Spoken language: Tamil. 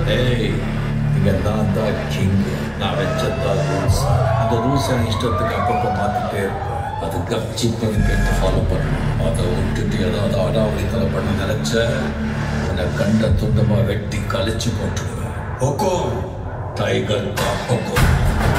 ஏய் இங்க நான் தான் கிங் நான் வச்சதான் ரூல்ஸ் அந்த ரூல்ஸ் என் இஷ்டத்துக்கு அப்பப்போ மாத்திட்டே இருப்பேன் அது கப்சி பண்ணி கேட்டு ஃபாலோ பண்ணணும் அதை விட்டுட்டு ஏதாவது அடாவடித்தலை பண்ண நினைச்ச உன்னை கண்ட துண்டமா வெட்டி கழிச்சு போட்டுடுவேன் ஹொக்கோ டைகர் தான் ஹொக்கோ